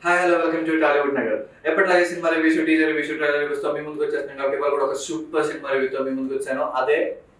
hi hello welcome to Tollywood Nagar ఎప్పటిలాగే cinema reviews teaser reviews trailer reviews తో మీ ముందుకు వచ్చేస్తున్నాను కాబట్టి ఇవాళ కూడా ఒక సూపర్ సినిమా రివ్యూతో మీ ముందుకు వచ్చాను అదే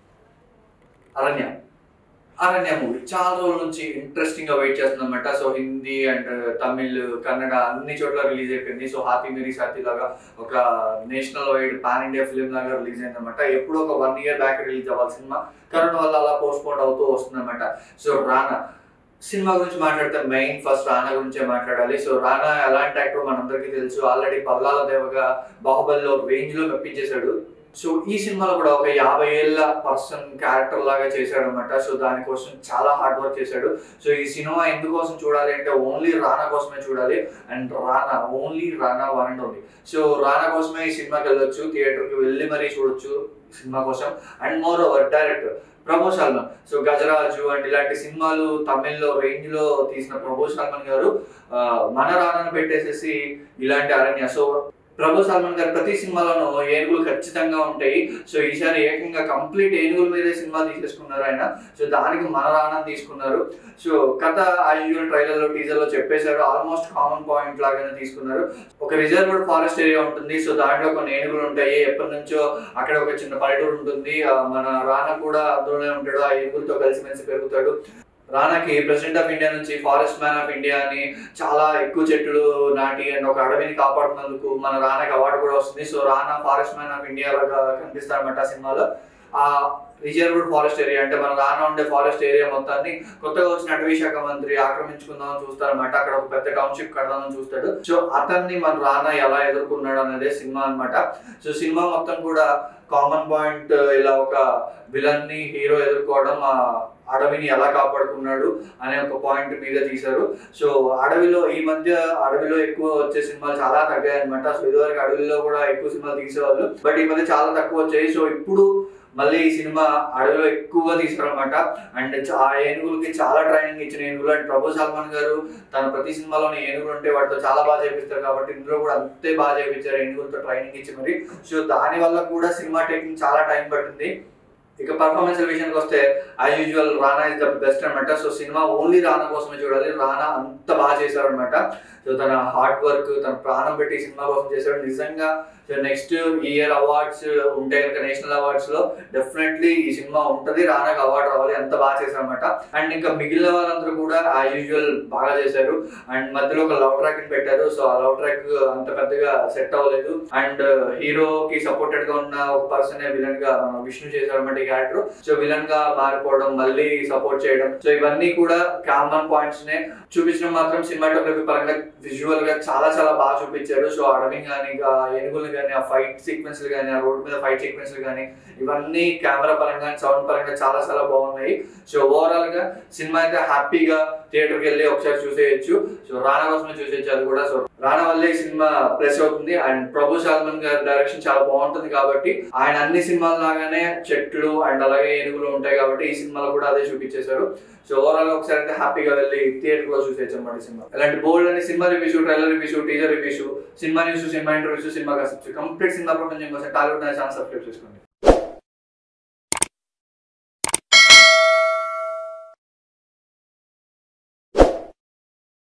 అరణ్య అరణ్య మూవీ చాలా రోజుల నుంచి ఇంట్రెస్టింగ్ గా వెయిట్ చేస్తుందన్నమాట సో హిందీ అండ్ తమిళ్ కన్నడ అన్ని చోట్ల రిలీజ్ అయిపోయింది సో హాతీ మేరీ సాతి లాగా ఒక national wide pan India film లాగా రిలీజ్ అయిందన్నమాట ఎప్పుడో ఒక వన్ ఇయర్ బ్యాక్ రిలీజ్ అవ్వాలి సినిమా కరోనా వల్ల అలా పోస్ట్ పోన్ అవుతూ వస్తుందన్నమాట సో రానా సినిమా గురించి మాట్లాడితే మెయిన్ ఫస్ట్ రానా గురించే మాట్లాడాలి సో రానా ఎలాంటి యాక్టర్ మనందరికీ తెలుసు ఆల్రెడీ పల్లాల దేవగా బాహుబలిలో రేంజ్ లో మెప్పించేశాడు సో ఈ సినిమాలో కూడా ఒక యాభై ఏళ్ళ పర్సన్ క్యారెక్టర్ లాగా చేశాడు అనమాట సో దానికోసం చాలా హార్డ్ వర్క్ చేశాడు సో ఈ సినిమా ఎందుకోసం చూడాలి అంటే ఓన్లీ రానా కోసమే చూడాలి and Rana only Rana one and only so Rana కోసమే ఈ సినిమాకి వెళ్ళొచ్చు థియేటర్కి వెళ్ళి మరీ చూడొచ్చు సినిమా కోసం and more over director Prabhu Solomon so Gajaraju and ఇలాంటి సినిమాలు తమిళ్లో రేంజ్ లో తీసిన ప్రభు సల్మాన్ గారు ఆ, మన రానాను పెట్టేసేసి ఇలాంటి అరణ్య సో ప్రభు సల్మాన్ గారు ప్రతి సినిమాలోనూ ఏనుగులు ఖచ్చితంగా ఉంటాయి సో ఈసారి ఏకంగా కంప్లీట్ ఏనుగుల మీదే సినిమా తీసేసుకున్నారు ఆయన సో దానికి మన రానా తీసుకున్నారు సో కథ యూజువల్ ట్రైలర్ లో టీజర్ లో చెప్పేశారు ఆల్మోస్ట్ కామన్ పాయింట్ లాగానే తీసుకున్నారు ఒక రిజర్వ్డ్ ఫారెస్ట్ ఏరియా ఉంటుంది సో దాంట్లో కొన్ని ఏనుగులు ఉంటాయి ఎప్పటి నుంచో అక్కడ ఒక చిన్న పల్లెటూరు ఉంటుంది ఆ, మన రానా కూడా అందులోనే ఉంటాడు ఆ ఏనుగులతో కలిసిమెలిసి పెరుగుతాడు రానాకి ప్రెసిడెంట్ ఆఫ్ ఇండియా నుంచి ఫారెస్ట్ మ్యాన్ ఆఫ్ ఇండియా అని చాలా ఎక్కువ చెట్లు నాటి అండ్ ఒక అడవిని కాపాడుతున్నందుకు మన రానాకి అవార్డు కూడా వస్తుంది so Rana forest man of India లాగా కనిపిస్తారన్నమాట ఆ సినిమాలో ఆ రిజర్వ్డ్ ఫారెస్ట్ ఏరియా అంటే మన రానా ఉండే ఫారెస్ట్ ఏరియా మొత్తాన్ని కొత్తగా వచ్చిన అటవీ శాఖ మంత్రి ఆక్రమించుకుందామని చూస్తారన్నమాట అక్కడ ఒక పెద్ద టౌన్షిప్ కడదామని చూస్తాడు సో అతన్ని మన రానా ఎలా ఎదుర్కొన్నాడు అనేది సినిమా అన్నమాట సో సినిమా మొత్తం కూడా కామన్ పాయింట్ ఇలా ఒక విలన్ ని హీరో ఎదుర్కోవడం ఆ అడవిని ఎలా కాపాడుకున్నాడు అనే ఒక పాయింట్ మీద తీశారు సో అడవిలో ఈ మధ్య అడవిలో ఎక్కువ వచ్చే సినిమాలు చాలా తగ్గాయి అనమాట సో ఇదివరకు అడవిలో కూడా ఎక్కువ సినిమాలు తీసేవాళ్ళు బట్ ఈ మధ్య చాలా తక్కువ వచ్చాయి సో ఇప్పుడు మళ్ళీ ఈ సినిమా అడవిలో ఎక్కువగా తీసారనమాట అండ్ చ- ఆ ఏనుగులకి చాలా ట్రైనింగ్ ఇచ్చిన ఏనుగులు అండ్ ప్రభు సల్మాన్ గారు తన ప్రతి సినిమాలోని ఏనుగులు ఉంటే వాటితో చాలా బాగా చేపిస్తారు కాబట్టి ఇందులో కూడా అంతే బాగా చేపించారు ఏనుగులతో ట్రైనింగ్ ఇచ్చి మరి సో దాని వల్ల కూడా సినిమా టేకింగ్ చాలా టైం పట్టింది ఇక పర్ఫార్మెన్స్ విషయానికి వస్తే as usual Rana is the best అనమాట సో సినిమా ఓన్లీ రానా కోసమే చూడాలి రానా అంత బాగా చేశారు అనమాట సో తన హార్డ్ వర్క్ తన ప్రాణం పెట్టి ఈ సినిమా కోసం చేశాడు నిజంగా సో నెక్స్ట్ ఇయర్ అవార్డ్స్ ఉంటే కనుక నేషనల్ అవార్డ్స్ లో డెఫినెట్లీ ఈ సినిమా ఉంటది రానాకు అవార్డు రావాలి అంత బాగా చేశారు అనమాట అండ్ ఇంకా మిగిలిన వాళ్ళందరూ కూడా యాజ్ యూజువల్ బాగా చేశారు అండ్ మధ్యలో ఒక లవ్ ట్రాక్ ని పెట్టారు సో ఆ లవ్ ట్రాక్ అంత పెద్దగా సెట్ అవ్వలేదు అండ్ హీరోకి సపోర్టెడ్ గా ఉన్న ఒక పర్సన్ విలన్ గా మన విష్ణు చేశారు అనమాట ఈ క్యారెక్టర్ సో విలన్ గా మారిపోవడం మళ్ళీ సపోర్ట్ చేయడం సో ఇవన్నీ కూడా కామన్ పాయింట్స్ నే చూపించడం మాత్రం సినిమాటోగ్రఫీ పరంగా విజువల్ గా చాలా చాలా బాగా చూపించారు సో అడవి కానీ ఏనుగులు కానీ ఆ ఫైట్ సీక్వెన్స్ కానీ ఆ రోడ్ మీద ఫైట్ సీక్వెన్స్ కానీ ఇవన్నీ కెమెరా పరంగా సౌండ్ పరంగా చాలా చాలా బాగున్నాయి సో ఓవరాల్ గా సినిమా అయితే హ్యాపీగా థియేటర్ కి వెళ్ళి ఒకసారి చూసేయచ్చు సో రానా కోసమే చూసేయచ్చు అది కూడా సో రానా వల్లే ఈ సినిమా ప్లస్ అవుతుంది అండ్ ప్రభు సల్మాన్ గారి డైరెక్షన్ చాలా బాగుంటుంది కాబట్టి ఆయన అన్ని సినిమాల లాగానే చెట్లు అండ్ అలాగే ఏనుగులు ఉంటాయి కాబట్టి ఈ సినిమాలో కూడా అదే చూపించేశారు సో ఓవరాల్ గా ఒకసారి అయితే హ్యాపీగా వెళ్ళి థియేటర్ లో చూసేయచ్చు అనమాట ఈ సినిమా ఇలాంటి బోల్డ్ అని cinema reviews trailer reviews teaser reviews cinema news cinema interviews cinema complete cinema ప్రపంచం కోసం టాలీవుడ్ ఛానల్ సబ్స్క్రైబ్ చేసుకోండి